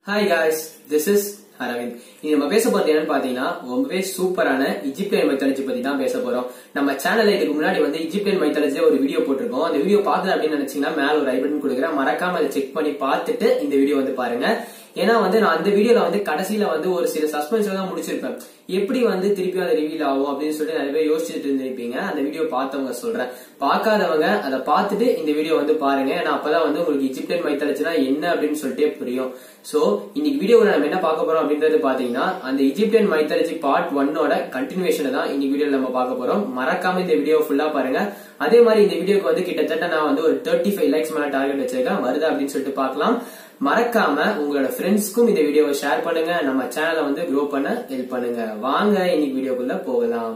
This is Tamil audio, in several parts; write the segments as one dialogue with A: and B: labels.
A: hi guys this is Aravind இது நம்ம பேச போறது என்னன்னு பாத்தீங்கன்னா ரொம்பவே சூப்பரான இஜிப்தியன் மைத்தாலஜி பத்தி தான் பேச போறோம் நம்ம சேனல்ல இதுக்கு முன்னாடி வந்து இஜிப்தியன் மைத்தாலஜி ஒரு வீடியோ போட்டிருக்கோம் அந்த வீடியோ பார்க்கல அப்படின்னு நினைச்சீங்கன்னா மேல ஒரு ஐ பட்டன் கொடுக்குறேன் மறக்காம அதை செக் பண்ணி பார்த்துட்டு இந்த வீடியோ வந்து பாருங்க ஏன்னா வந்து நான் அந்த வீடியோல வந்து கடைசியில வந்து ஒரு சில சஸ்பென்ஸ் தான் முடிச்சிருப்பேன் எப்படி வந்து திருப்பி அதை ரிவீல் ஆகும் அப்படின்னு சொல்லிட்டு நிறைய பேர் யோசிச்சுட்டு இருந்திருப்பீங்க அந்த வீடியோ பார்த்தவங்க சொல்றேன் பார்க்காதவங்க அதை பார்த்துட்டு இந்த வீடியோ வந்து பாருங்க ஏன்னா அப்பதான் வந்து உங்களுக்கு இஜிப்தியன் மைத்தாலஜினா என்ன அப்படின்னு சொல்லிட்டே புரியும் சோ இன்னைக்கு வீடியோவில் நம்ம என்ன பார்க்க போறோம் அப்படின்றது பாத்தீங்கன்னா அந்த இஜிப்தியன் மைத்தாலஜி பார்ட் ஒன்னோட கண்டினியூஷன் தான் இன்னைக்கு வீடியோல நம்ம பார்க்க போறோம் மறக்காம இந்த வீடியோ ஃபுல்லா பாருங்க அதே மாதிரி இந்த வீடியோக்கு வந்து கிட்டத்தட்ட நான் வந்து ஒரு தேர்ட்டி ஃபைவ் லைக்ஸ் மேல டார்கெட் வச்சிருக்கேன் வருதா அப்படின்னு சொல்லிட்டு பார்க்கலாம் மறக்காம உங்களோட ஃப்ரெண்ட்ஸ்க்கும் இந்த வீடியோவை ஷேர் பண்ணுங்க நம்ம சேனலை வந்து க்ரோ பண்ண ஹெல்ப் பண்ணுங்க வாங்க இன்னைக்கு வீடியோக்குள்ள போகலாம்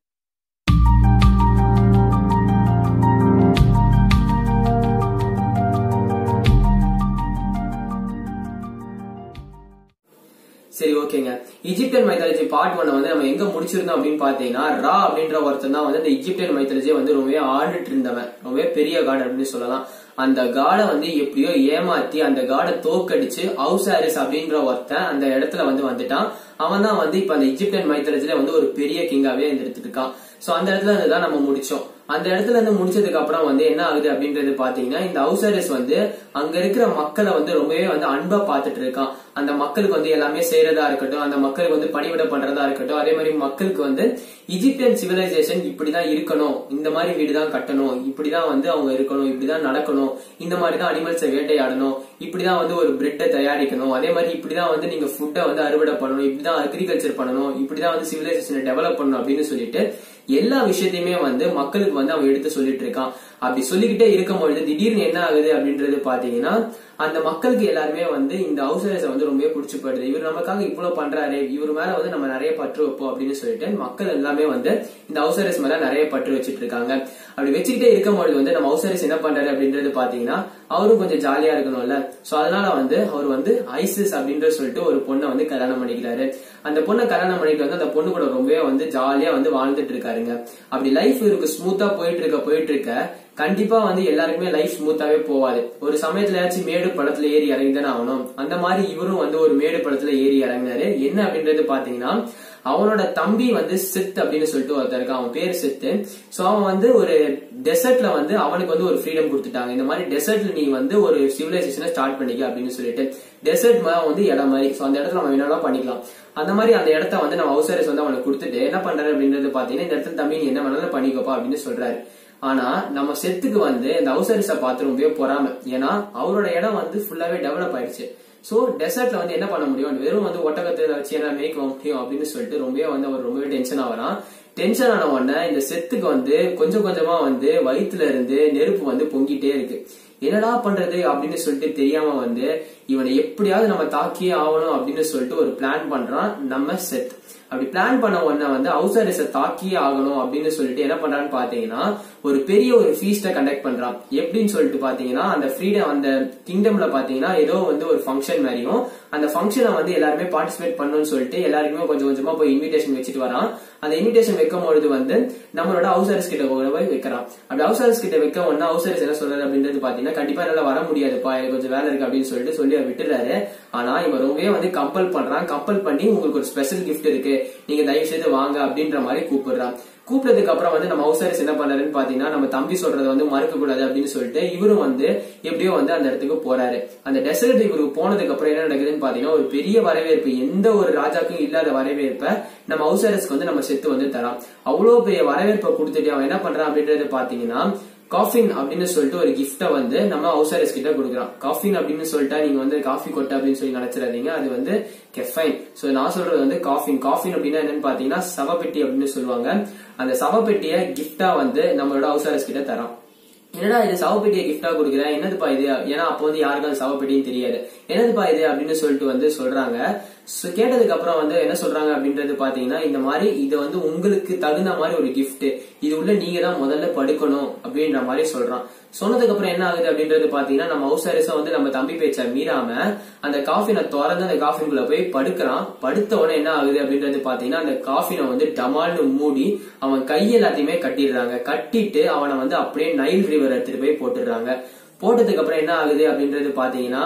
A: சரி ஓகேங்க இஜிப்தியன் மைத்தாலஜி பார்ட் ஒன் வந்து நம்ம எங்க முடிச்சிருந்தோம் அப்படின்னு பாத்தீங்கன்னா ரா அப்படின்ற ஒருத்தன் தான் வந்து இந்த இஜிப்தியன் மைத்தாலஜியை வந்து ரொம்பவே ஆண்டுட்டு இருந்தவன் ரொம்பவே பெரிய காட் அப்படின்னு சொல்லலாம் அந்த காடை வந்து எப்படியோ ஏமாத்தி அந்த காடை தோக்கடிச்சு ஹவுசாரிஸ் அப்படின்ற ஒருத்தன் அந்த இடத்துல வந்து வந்துட்டான் அவன் தான் வந்து இப்ப அந்த இஜிப்தியன் மைத்தாலஜில வந்து ஒரு பெரிய கிங்காவே இருந்துட்டு இருக்கான் சோ அந்த இடத்துல இருந்து தான் நம்ம முடிச்சோம் அந்த இடத்துல இருந்து முடிச்சதுக்கு அப்புறம் வந்து என்ன ஆகுது அப்படின்றது பாத்தீங்கன்னா இந்த ஹவுசரிஸ் வந்து அங்க இருக்கிற மக்களை வந்து ரொம்பவே வந்து அன்பா பாத்துட்டு இருக்கான் அந்த மக்களுக்கு வந்து எல்லாமே செய்யறதா இருக்கட்டும் அந்த மக்களுக்கு வந்து பணிவிட பண்றதா இருக்கட்டும் அதே மாதிரி மக்களுக்கு வந்து இஜிப்தியன் சிவிலைசேஷன் இப்படிதான் இருக்கணும் இந்த மாதிரி வீடு தான் கட்டணும் இப்படிதான் வந்து அவங்க இருக்கணும் இப்படிதான் நடக்கணும் இந்த மாதிரி தான் அனிமல்ஸை வேட்டையாடணும் இப்படிதான் வந்து ஒரு பிரெட்டை தயாரிக்கணும் அதே மாதிரி இப்படிதான் வந்து நீங்க ஃபுட்டை வந்து அறுவடை பண்ணணும் இப்படிதான் அக்ரிகல்ச்சர் பண்ணணும் இப்படிதான் வந்து சிவிலைசேஷனை டெவலப் பண்ணணும் அப்படின்னு சொல்லிட்டு எல்லா விஷயத்தையுமே வந்து மக்களுக்கு வந்து அவன் எடுத்து சொல்லிட்டு இருக்கான் அப்படி சொல்லிக்கிட்டே இருக்கும் பொழுது திடீர்னு என்ன ஆகுது அப்படின்றது பாத்தீங்கன்னா அந்த மக்களுக்கு எல்லாருமே வந்து இந்த ஹவுசரஸ வந்து ரொம்ப பிடிச்சி போயிடுது இவர் நமக்காக இவ்வளவு பண்றாரு இவர் மேல வந்து நம்ம நிறைய பற்று வைப்போம் அப்படின்னு சொல்லிட்டு மக்கள் எல்லாமே வந்து இந்த ஹவுசரஸ் மேல நிறைய பற்று வச்சிட்டு இருக்காங்க அப்படி வச்சுக்கிட்டே இருக்கும் பொழுது வந்து நம்ம ஹவுசரஸ் என்ன பண்றாரு அப்படின்றது பாத்தீங்கன்னா அவரும் கொஞ்சம் ஜாலியா இருக்கணும்ல சோ அதனால வந்து அவர் வந்து ஐசிஸ் அப்படின்ற சொல்லிட்டு ஒரு பொண்ணை வந்து கல்யாணம் பண்ணிக்கிறாரு அந்த பொண்ணை கல்யாணம் பண்ணிட்டு வந்து அந்த பொண்ணு கூட ரொம்பவே வந்து ஜாலியா வந்து வாழ்ந்துட்டு இருக்காருங்க அப்படி லைஃப் இருக்கு ஸ்மூத்தா போயிட்டு இருக்க போயிட்டு இருக்க கண்டிப்பா வந்து எல்லாருக்குமே லைஃப் ஸ்மூத்தாவே போவாது ஒரு சமயத்துல ஏதாச்சும் மேடு படத்துல ஏறி இறங்கி தானே ஆகணும் அந்த மாதிரி இவரும் வந்து ஒரு மேடு படத்துல ஏறி இறங்கினாரு என்ன அப்படின்றது பாத்தீங்கன்னா அவனோட தம்பி வந்து சித் அப்படின்னு சொல்லிட்டு ஒருத்தர் இருக்கான் அவன் பேர் சித்து சோ அவன் வந்து ஒரு டெசர்ட்ல வந்து அவனுக்கு வந்து ஒரு ஃப்ரீடம் கொடுத்துட்டாங்க இந்த மாதிரி டெசர்ட்ல நீ வந்து ஒரு சிவிலைசேஷனை ஸ்டார்ட் பண்ணிக்க அப்படின்னு சொல்லிட்டு டெசர்ட் மாதிரி வந்து இடம் மாதிரி சோ அந்த இடத்துல நம்ம என்னெல்லாம் பண்ணிக்கலாம் அந்த மாதிரி அந்த இடத்த வந்து நம்ம ஹவுசரஸ் வந்து அவனுக்கு கொடுத்துட்டு என்ன பண்றாரு அப்படின்றது பாத்தீங்கன்னா இந்த இடத்துல தம்பி நீ என்ன வேணாலும் பண்ணிக்கோப்பா அப்படின்னு சொல்றாரு ஆனா நம்ம செத்துக்கு வந்து இந்த ஹவுசரிஸ பார்த்து ரொம்பவே பொறாம ஏன்னா அவரோட இடம் வந்து ஃபுல்லாவே டெவலப் ஆயிடுச்சு சோ டெசர்ட்ல வந்து என்ன பண்ண முடியும் வெறும் வந்து ஒட்டகத்துல வச்சு என்ன மேய்க்க முடியும் அப்படின்னு சொல்லிட்டு ரொம்பவே வந்து அவர் ரொம்பவே டென்ஷன் ஆகிறான் டென்ஷன் ஆன உடனே இந்த செத்துக்கு வந்து கொஞ்சம் கொஞ்சமா வந்து வயிற்றுல இருந்து நெருப்பு வந்து பொங்கிட்டே இருக்கு என்னடா பண்றது அப்படின்னு சொல்லிட்டு தெரியாம வந்து இவனை எப்படியாவது நம்ம தாக்கியே ஆகணும் அப்படின்னு சொல்லிட்டு ஒரு பிளான் பண்றான் நம்ம செத் அப்படி பிளான் பண்ண உடனே வந்து ஹவுசரிஸ தாக்கியே ஆகணும் அப்படின்னு சொல்லிட்டு என்ன பண்றான்னு பாத்தீங்கன்னா ஒரு பெரிய ஒரு ஃபீஸ்ட கண்டக்ட் பண்றான் எப்படின்னு சொல்லிட்டு பாத்தீங்கன்னா அந்த ஃப்ரீடம் அந்த கிங்டம்ல பாத்தீங்கன்னா ஏதோ வந்து ஒரு ஃபங்க்ஷன் மாதிரியும் அந்த ஃபங்க்ஷனை வந்து எல்லாருமே பார்ட்டிசிபேட் பண்ணணும்னு சொல்லிட்டு எல்லாருக்குமே கொஞ்சம் கொஞ்சமா போய் இன்விடேஷன் வச்சுட்டு வரான் அந்த இன்விடேஷன் வைக்கும் பொழுது வந்து நம்மளோட ஹவுசர்ஸ் கிட்ட போய் வைக்கிறான் அப்படி ஹவுசர்ஸ் கிட்ட வைக்க உடனே ஹவுசர்ஸ் என்ன சொல்றாரு அப்படின்றது பாத்தீங்கன்னா கண்டிப்பா என்னால வர முடியாதுப்பா எனக்கு கொஞ்சம் வேலை இருக்கு அப்படின்னு சொல்லிட்டு சொல்லி விட்டுறாரு ஆனா இவன் ரொம்பவே வந்து கம்பல் பண்றான் கம்பல் பண்ணி உங்களுக்கு ஒரு ஸ்பெஷல் கிஃப்ட் இருக்கு நீங்க தயவு செய்து வாங்க அப்படின்ற மாதிரி கூப்பிடுறான் கூப்பிட்டதுக்கு அப்புறம் வந்து நம்ம ஹவுசரிஸ் என்ன பண்ணாருன்னு பாத்தீங்கன்னா நம்ம தம்பி சொல்றதை வந்து மறுக்க கூடாது அப்படின்னு சொல்லிட்டு இவரும் வந்து எப்படியோ வந்து அந்த இடத்துக்கு போறாரு அந்த டெசர்ட் இவருக்கு போனதுக்கு அப்புறம் என்ன நடக்குதுன்னு பாத்தீங்கன்னா ஒரு பெரிய வரவேற்பு எந்த ஒரு ராஜாக்கும் இல்லாத வரவேற்பை நம்ம ஹவுசரிஸ்க்கு வந்து நம்ம செத்து வந்து தரான் அவ்வளவு பெரிய வரவேற்பை கொடுத்துட்டு அவன் என்ன பண்றான் அப்படின்றது பாத்தீங்கன்னா காஃபின் அப்படின்னு சொல்லிட்டு ஒரு கிஃப்ட வந்து நம்ம ஹவுசரஸ் கிட்ட கொடுக்குறோம் காஃபின் அப்படின்னு சொல்லிட்டா நீங்க வந்து காஃபி கொட்டை அப்படின்னு சொல்லி நினைச்சிடாதீங்க அது வந்து கெஃபைன் சோ நான் சொல்றது வந்து காஃபின் காஃபின் அப்படின்னா என்னன்னு பாத்தீங்கன்னா சவப்பெட்டி அப்படின்னு சொல்லுவாங்க அந்த சவப்பெட்டிய கிஃப்டா வந்து நம்மளோட ஹவுசரஸ் கிட்ட தரோம் என்னடா இது சவப்பெட்டியை கிஃப்டா கொடுக்குறேன் என்னதுப்பா இது ஏன்னா அப்போ வந்து யாருக்கும் அது சவப்பெட்டின்னு தெரியாது என்னதுப்பா இது அப்படின்னு சொல்லிட்டு வந்து சொல்றாங்க கேட்டதுக்கு அப்புறம் வந்து என்ன சொல்றாங்க அப்படின்றது பாத்தீங்கன்னா இந்த மாதிரி இது வந்து உங்களுக்கு தகுந்த மாதிரி ஒரு கிஃப்ட் இது உள்ள நீங்க தான் முதல்ல படுக்கணும் அப்படின்ற மாதிரி சொல்றான் சொன்னதுக்கு அப்புறம் என்ன ஆகுது அப்படின்றது பாத்தீங்கன்னா நம்ம ஹவுஸ் அரசும் வந்து நம்ம தம்பி பேச்ச மீறாம அந்த காஃபினை திறந்து அந்த காஃபின்குள்ள போய் படுக்கிறான் படுத்த உடனே என்ன ஆகுது அப்படின்றது பாத்தீங்கன்னா அந்த காஃபினை வந்து டமால்னு மூடி அவன் கை எல்லாத்தையுமே கட்டிடுறாங்க கட்டிட்டு அவனை வந்து அப்படியே நைல் ரிவர் எடுத்துட்டு போய் போட்டுடுறாங்க போட்டதுக்கு அப்புறம் என்ன ஆகுது அப்படின்றது பாத்தீங்கன்னா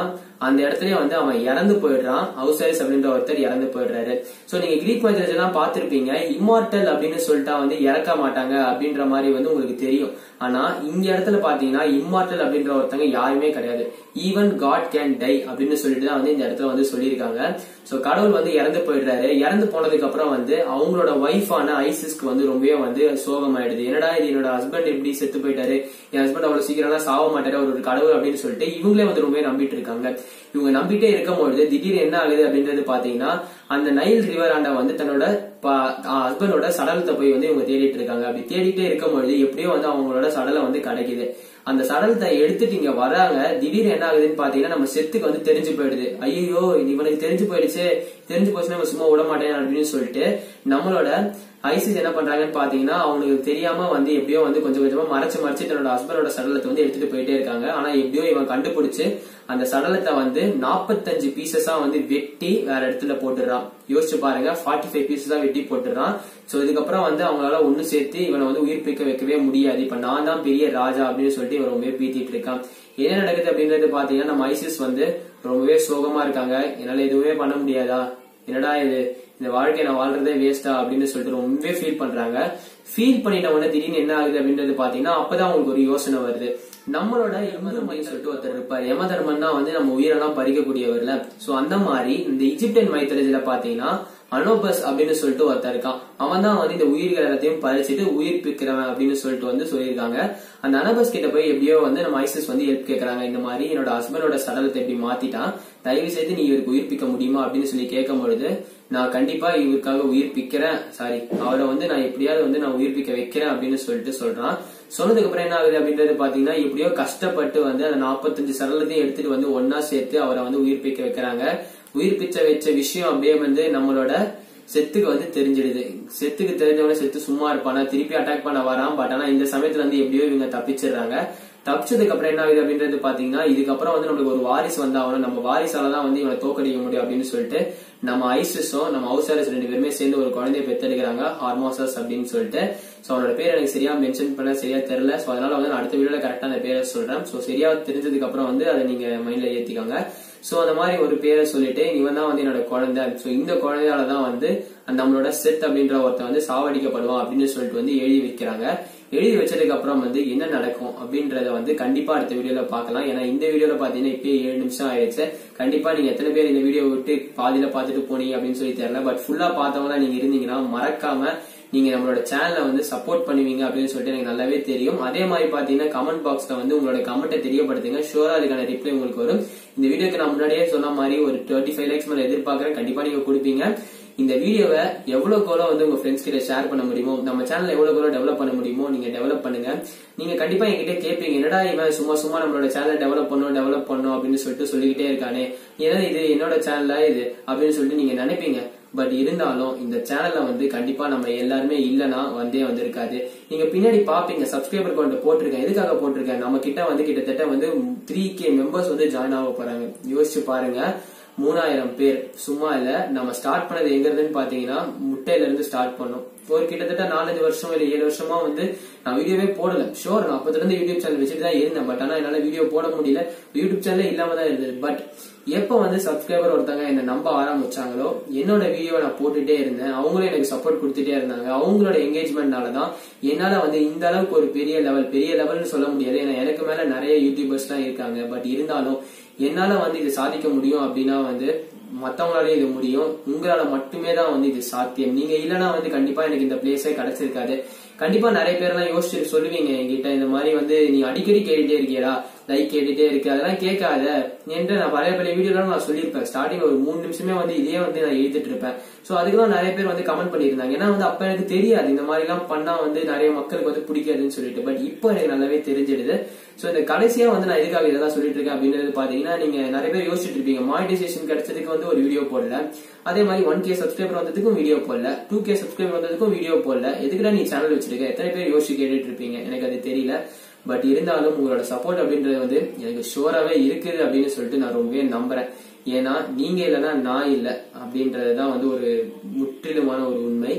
A: அந்த இடத்துலயே வந்து அவன் இறந்து போயிடுறான் அவுசாரிஸ் அப்படின்ற ஒருத்தர் இறந்து போயிடுறாரு சோ நீங்க கிரீக் மைத்தாலஜி எல்லாம் பார்த்திருப்பீங்க இம்மார்டல் அப்படின்னு சொல்லிட்டா வந்து இறக்க மாட்டாங்க அப்படின்ற மாதிரி வந்து உங்களுக்கு தெரியும் ஆனா இங்க இடத்துல பாத்தீங்கன்னா இம்மார்டல் அப்படின்ற ஒருத்தங்க யாருமே கிடையாது ஈவன் காட் கேன் டை அப்படின்னு சொல்லிட்டு தான் வந்து இந்த இடத்துல வந்து சொல்லியிருக்காங்க சோ கடவுள் வந்து இறந்து போயிடுறாரு இறந்து போனதுக்கு அப்புறம் வந்து அவங்களோட ஒய்ஃபான ஐசிஸ்க்கு வந்து ரொம்பவே வந்து சோகமாயிடுது என்னடா இது என்னோட ஹஸ்பண்ட் இப்படி செத்து போயிட்டாரு என் ஹஸ்பண்ட் அவ்வளவு சீக்கிரம் சாக மாட்டாரு அவர் ஒரு கடவுள் அப்படின்னு சொல்லிட்டு இவங்களே வந்து ரொம்பவே நம்பிட்டு இருக்காங்க இவங்க நம்பிட்டே இருக்கும்பொழுது திடீர்னு என்ன ஆகுது அப்படின்றது பாத்தீங்கன்னா அந்த நைல் ரிவர் ஆண்ட வந்து தன்னோட ஹஸ்பண்டோட சடலத்தை போய் வந்து இவங்க தேடிட்டு இருக்காங்க அப்படி தேடிட்டே இருக்கும்பொழுது எப்படியோ வந்து அவங்களோட சடலம் வந்து கிடைக்குது அந்த சடலத்தை எடுத்துட்டு இங்க வராங்க திடீர்னு என்ன ஆகுதுன்னு பாத்தீங்கன்னா நம்ம செத்துக்கு வந்து தெரிஞ்சு போயிடுது ஐயோ இவனுக்கு தெரிஞ்சு போயிடுச்சு தெரிஞ்சு போச்சுன்னா நம்ம சும்மா விட மாட்டேன் அப்படின்னு சொல்லிட்டு நம்மளோட ஐசிஸ் என்ன பண்றாங்கன்னு பாத்தீங்கன்னா அவனுக்கு தெரியாம வந்து எப்படியோ வந்து கொஞ்சம் கொஞ்சமா மறைச்சு மறைச்சு தன்னோட ஹஸ்பண்டோட சடலத்தை வந்து எடுத்துட்டு போயிட்டே இருக்காங்க ஆனா எப்படியோ இவன் கண்டுபிடிச்சு அந்த சடலத்தை வந்து நாற்பத்தஞ்சு பீசஸா வந்து வெட்டி வேற இடத்துல போட்டுறான் யோசிச்சு பாருங்க ஃபார்ட்டி ஃபைவ் பீசஸா வெட்டி போட்டுறான் சோ இதுக்கப்புறம் வந்து அவங்களால ஒண்ணு சேர்த்து இவனை வந்து உயிர்ப்பிக்க வைக்கவே முடியாது இப்ப நான் தான் பெரிய ராஜா அப்படின்னு சொல்லிட்டு இவன் ரொம்பவே பீத்திட்டு இருக்கான் என்ன நடக்குது அப்படின்றது பாத்தீங்கன்னா நம்ம ஐசிஸ் வந்து ரொம்பவே சோகமா இருக்காங்க என்னால எதுவுமே பண்ண முடியாதா என்னடா இது இந்த வாழ்க்கையை நான் வாழ்றதே வேஸ்டா அப்படின்னு சொல்லிட்டு ரொம்பவே ஃபீல் பண்றாங்க ஃபீல் பண்ணிட்ட உடனே திடீர்னு என்ன ஆகுது அப்படின்றது பாத்தீங்கன்னா அப்பதான் அவங்களுக்கு ஒரு யோசனை வருது நம்மளோட யமதர்மன் சொல்லிட்டு ஒருத்தர் இருப்பார் யமதர்மன்னா வந்து நம்ம உயிரெல்லாம் பறிக்கக்கூடியவர்ல சோ அந்த மாதிரி இந்த இஜிப்டியன் மைத்தாலஜில பாத்தீங்கன்னா அனோபஸ் அப்படின்னு சொல்லிட்டு ஒருத்தர் இருக்கான் அவன் தான் வந்து இந்த உயிர்கள் எல்லாத்தையும் பறிச்சுட்டு உயிர்ப்பிக்கிறவன் அப்படின்னு சொல்லிட்டு வந்து சொல்லியிருக்காங்க அந்த அனபஸ் கிட்ட போய் எப்படியோ வந்து நம்ம ஐசிஸ் வந்து ஹெல்ப் கேட்கறாங்க இந்த மாதிரி என்னோட ஹஸ்பண்டோட சடலத்தை எப்படி மாத்திட்டான் தயவு செய்து நீ இவருக்கு உயிர்ப்பிக்க முடியுமா அப்படின்னு சொல்லி கேட்கும் பொழுது நான் கண்டிப்பா இவருக்காக உயிர்ப்பிக்கிறேன் சாரி அவரை வந்து நான் எப்படியாவது வந்து நான் உயிர்ப்பிக்க வைக்கிறேன் அப்படின்னு சொல்லிட்டு சொல்றான் சொன்னதுக்கு அப்புறம் என்ன ஆகுது அப்படின்றது பாத்தீங்கன்னா எப்படியோ கஷ்டப்பட்டு வந்து அந்த நாற்பத்தஞ்சு சடலத்தையும் எடுத்துட்டு வந்து ஒன்னா சேர்த்து அவரை வந்து உயிர்ப்பிக்க வைக்கிறாங்க உயிர்ப்பிச்ச வச்ச விஷயம் அப்படியே வந்து நம்மளோட செத்துக்கு வந்து தெரிஞ்சிடுது செத்துக்கு தெரிஞ்சவன செத்து சும்மா இருப்பானா திருப்பி அட்டாக் பண்ண வரான் பட் ஆனா இந்த சமயத்துல வந்து எப்படியோ இவங்க தப்பிச்சிடுறாங்க தப்பிச்சதுக்கு அப்புறம் என்ன ஆகுது அப்படின்றது பாத்தீங்கன்னா இதுக்கப்புறம் வந்து நம்மளுக்கு ஒரு வாரிசு வந்தாகணும் நம்ம வாரிசால தான் வந்து இவனை தோக்கடிக்க முடியும் அப்படின்னு சொல்லிட்டு நம்ம ஐசிஸும் நம்ம ஹவுசாரஸ் ரெண்டு பேருமே சேர்ந்து ஒரு குழந்தைய பெத்தெடுக்கிறாங்க ஹார்மோசஸ் அப்படின்னு சொல்லிட்டு சோ அவனோட பேர் எனக்கு சரியா மென்ஷன் பண்ண சரியா தெரியல சோ அதனால வந்து நான் அடுத்த வீடியோல கரெக்டா அந்த பேரை சொல்றேன் சோ சரியா தெரிஞ்சதுக்கு அப்புறம் வந்து அதை நீங்க மைண்ட்ல ஏத்திக்கோங்க சோ அந்த மாதிரி ஒரு பேரை சொல்லிட்டு இவன் தான் வந்து என்னோட குழந்தை சோ இந்த குழந்தையால தான் வந்து நம்மளோட செத் அப்படின்ற ஒருத்தன் வந்து சாவடிக்கப்படுவான் அப்படின்னு சொல்லிட்டு வந்து எழுதி வைக்கிறாங்க எழுதி வச்சதுக்கு அப்புறம் வந்து என்ன நடக்கும் அப்படின்றத வந்து கண்டிப்பா அடுத்த வீடியோல பார்க்கலாம் ஏன்னா இந்த வீடியோல பாத்தீங்கன்னா இப்பயே ஏழு நிமிஷம் ஆயிடுச்சு கண்டிப்பா நீங்க எத்தனை பேர் இந்த வீடியோ விட்டு பாதியில பாத்துட்டு போனீங்க அப்படின்னு சொல்லி தெரியல பட் ஃபுல்லா பார்த்தவங்க நீங்க இருந்தீங்கன்னா மறக்காம நீங்க நம்மளோட சேனலை வந்து சப்போர்ட் பண்ணுவீங்க அப்படின்னு சொல்லிட்டு எனக்கு நல்லாவே தெரியும் அதே மாதிரி பாத்தீங்கன்னா கமெண்ட் பாக்ஸ்ல வந்து உங்களோட கமெண்ட்டை தெரியப்படுத்துங்க ஷூரா அதுக்கான ரிப்ளை உங்களுக்கு வரும் இந்த வீடியோக்கு நான் முன்னாடியே சொன்ன மாதிரி ஒரு தேர்ட்டி ஃபைவ் லேக்ஸ் மேல எதிர்பார்க்கறேன் கண்டிப்பா நீங்க கொடுப்பீங்க இந்த வீடியோவை எவ்வளவு கோலம் வந்து உங்க ஃப்ரெண்ட்ஸ் கிட்ட ஷேர் பண்ண முடியுமோ நம்ம சேனல் எவ்வளவு கோலம் டெவலப் பண்ண முடியுமோ நீங்க டெவலப் பண்ணுங்க நீங்க கண்டிப்பா என்கிட்ட கேட்பீங்க என்னடா இவன் சும்மா சும்மா நம்மளோட சேனல் டெவலப் பண்ணும் டெவலப் பண்ணும் அப்படின்னு சொல்லிட்டு சொல்லிக்கிட்டே இருக்கானே ஏன்னா இது என்னோட சேனலா இது அப்படின்னு சொல்லிட்டு நீங்க நினைப்பீங்க பட் இருந்தாலும் இந்த சேனல்ல வந்து கண்டிப்பா நம்ம எல்லாருமே இல்லனா வந்தே வந்திருக்காது நீங்க பின்னாடி பாப்பீங்க சப்ஸ்கிரைபர் கவுண்ட் போட்டிருக்கேன் எதுக்காக போட்டிருக்கேன் நம்ம கிட்ட வந்து கிட்டத்தட்ட வந்து த்ரீ கே மெம்பர்ஸ் வந்து ஜாயின் ஆக போறாங்க யோசிச்சு பாருங்க மூணாயிரம் பேர் சும்மா இல்ல நம்ம ஸ்டார்ட் பண்ணது எங்க இருந்துன்னு பாத்தீங்கன்னா முட்டையில இருந்து ஸ்டார்ட் பண்ணோம் ஒரு கிட்டத்தட்ட நாலஞ்சு வருஷம் இல்ல ஏழு வருஷமா வந்து நான் வீடியோவே போடல ஷோர் நான் அப்பத்துல இருந்து யூடியூப் சேனல் வச்சுட்டு தான் இருந்தேன் பட் ஆனா என்னால வீடியோ போட முடியல யூடியூப் சேனல் இல்லாம தான் இருந்தது பட் எப்ப வந்து சப்ஸ்கிரைபர் ஒருத்தங்க என்ன நம்ப ஆரம்பிச்சாங்களோ என்னோட வீடியோ நான் போட்டுட்டே இருந்தேன் அவங்களும் எனக்கு சப்போர்ட் கொடுத்துட்டே இருந்தாங்க அவங்களோட என்கேஜ்மெண்ட்னால தான் என்னால வந்து இந்த அளவுக்கு ஒரு பெரிய லெவல் பெரிய லெவல்னு சொல்ல முடியாது ஏன்னா எனக்கு மேல நிறைய யூடியூபர்ஸ் எல்லாம் இருக்காங்க பட் இருந்தாலும் என்னால வந்து இது சாதிக்க முடியும் அப்படின்னா வந்து மத்தவங்களாலே இது முடியும் உங்களால மட்டுமே தான் வந்து இது சாத்தியம் நீங்க இல்லனா வந்து கண்டிப்பா எனக்கு இந்த பிளேஸே கிடைச்சிருக்காது கண்டிப்பா நிறைய பேர்லாம் யோசிச்சு சொல்லுவீங்க என்கிட்ட இந்த மாதிரி வந்து நீ அடிக்கடி கேட்டுட்டே இருக்கியடா லைக் கேட்டுட்டே இருக்கு அதெல்லாம் கேட்காத என்று நான் பழைய பழைய வீடியோலாம் நான் சொல்லியிருப்பேன் ஸ்டார்டிங் ஒரு மூணு நிமிஷமே வந்து இதே வந்து நான் எழுதிட்டு இருப்பேன் சோ அதுக்கெல்லாம் நிறைய பேர் வந்து கமெண்ட் பண்ணியிருந்தாங்க ஏன்னா வந்து அப்ப எனக்கு தெரியாது இந்த மாதிரி எல்லாம் பண்ணா வந்து நிறைய மக்களுக்கு வந்து பிடிக்காதுன்னு சொல்லிட்டு பட் இப்போ எனக்கு நல்லாவே தெரிஞ்சிடுது சோ இந்த கடைசியா வந்து நான் எதுக்காக இதெல்லாம் சொல்லிட்டு இருக்கேன் அப்படின்றது பாத்தீங்கன்னா நீங்க நிறைய பேர் யோசிச்சுட்டு இருப்பீங்க மானிட்டைசேஷன் கிடைச்சதுக்கு வந்து ஒரு வீடியோ போடல அதே மாதிரி ஒன் கே சப்ஸ்கிரைபர் வந்ததுக்கும் வீடியோ போடல டூ கே சப்ஸ்கிரைபர் வந்ததுக்கும் வீடியோ போடல எதுக்குடா நீ சேனல் வச்சிருக்க எத்தனை பேர் யோசிச்சு கேட்டுட்டு இருப்பீங்க எனக்கு அது தெரியல பட் இருந்தாலும் உங்களோட சப்போர்ட் அப்படின்றது வந்து எனக்கு ஷோராவே இருக்குது அப்படின்னு சொல்லிட்டு நான் ரொம்பவே நம்புறேன் ஏன்னா நீங்க இல்லைன்னா நான் இல்லை அப்படின்றதுதான் வந்து ஒரு முற்றிலுமான ஒரு உண்மை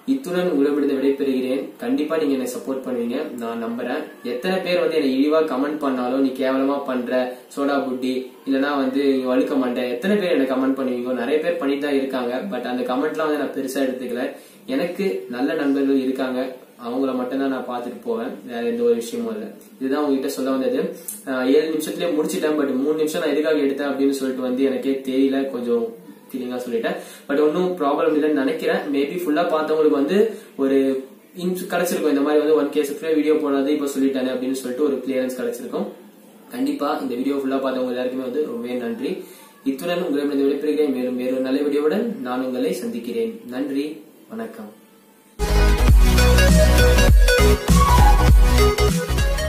A: இத்துடன் உங்களிடமிருந்து விடைபெறுகிறேன் கண்டிப்பா நீங்க என்னை சப்போர்ட் பண்ணுவீங்க நான் நம்புறேன் எத்தனை பேர் வந்து என்னை இழிவா கமெண்ட் பண்ணாலும் நீ கேவலமா பண்ற சோடா புட்டி இல்லனா வந்து நீ வழுக்க மாட்டேன் எத்தனை பேர் என்ன கமெண்ட் பண்ணுவீங்க நிறைய பேர் பண்ணிட்டு தான் இருக்காங்க பட் அந்த கமெண்ட்லாம் வந்து நான் பெருசா எடுத்துக்கல எனக்கு நல்ல நண்பர்கள் இருக்காங்க அவங்கள மட்டும் தான் நான் பார்த்துட்டு போவேன் வேற எந்த ஒரு விஷயமும் இல்லை இதுதான் உங்ககிட்ட சொல்ல வந்தது ஆஹ் ஏழு நிமிஷத்துலயே முடிச்சிட்டேன் பட் மூணு நிமிஷம் நான் எதுக்காக எடுத்தேன் அப்படின்னு சொல்லிட்டு வந்து எனக்கே தெரியல கொஞ்சம் ஃபீலிங்கா சொல்லிட்டேன் பட் ஒன்றும் ப்ராப்ளம் இல்லைன்னு நினைக்கிறேன் மேபி ஃபுல்லா பார்த்தவங்களுக்கு வந்து ஒரு இன்ச் கிடைச்சிருக்கும் இந்த மாதிரி வந்து ஒன் கேஸ் வீடியோ போடாது இப்போ சொல்லிட்டானே அப்படின்னு சொல்லிட்டு ஒரு கிளியரன்ஸ் கிடைச்சிருக்கும் கண்டிப்பா இந்த வீடியோ ஃபுல்லா பார்த்தவங்க எல்லாருக்குமே வந்து ரொம்பவே நன்றி இத்துடன் உங்களிடம் விடைபெறுகிறேன் மேலும் வேறொரு நல்ல வீடியோவுடன் நான் உங்களை சந்திக்கிறேன் நன்றி வணக்கம்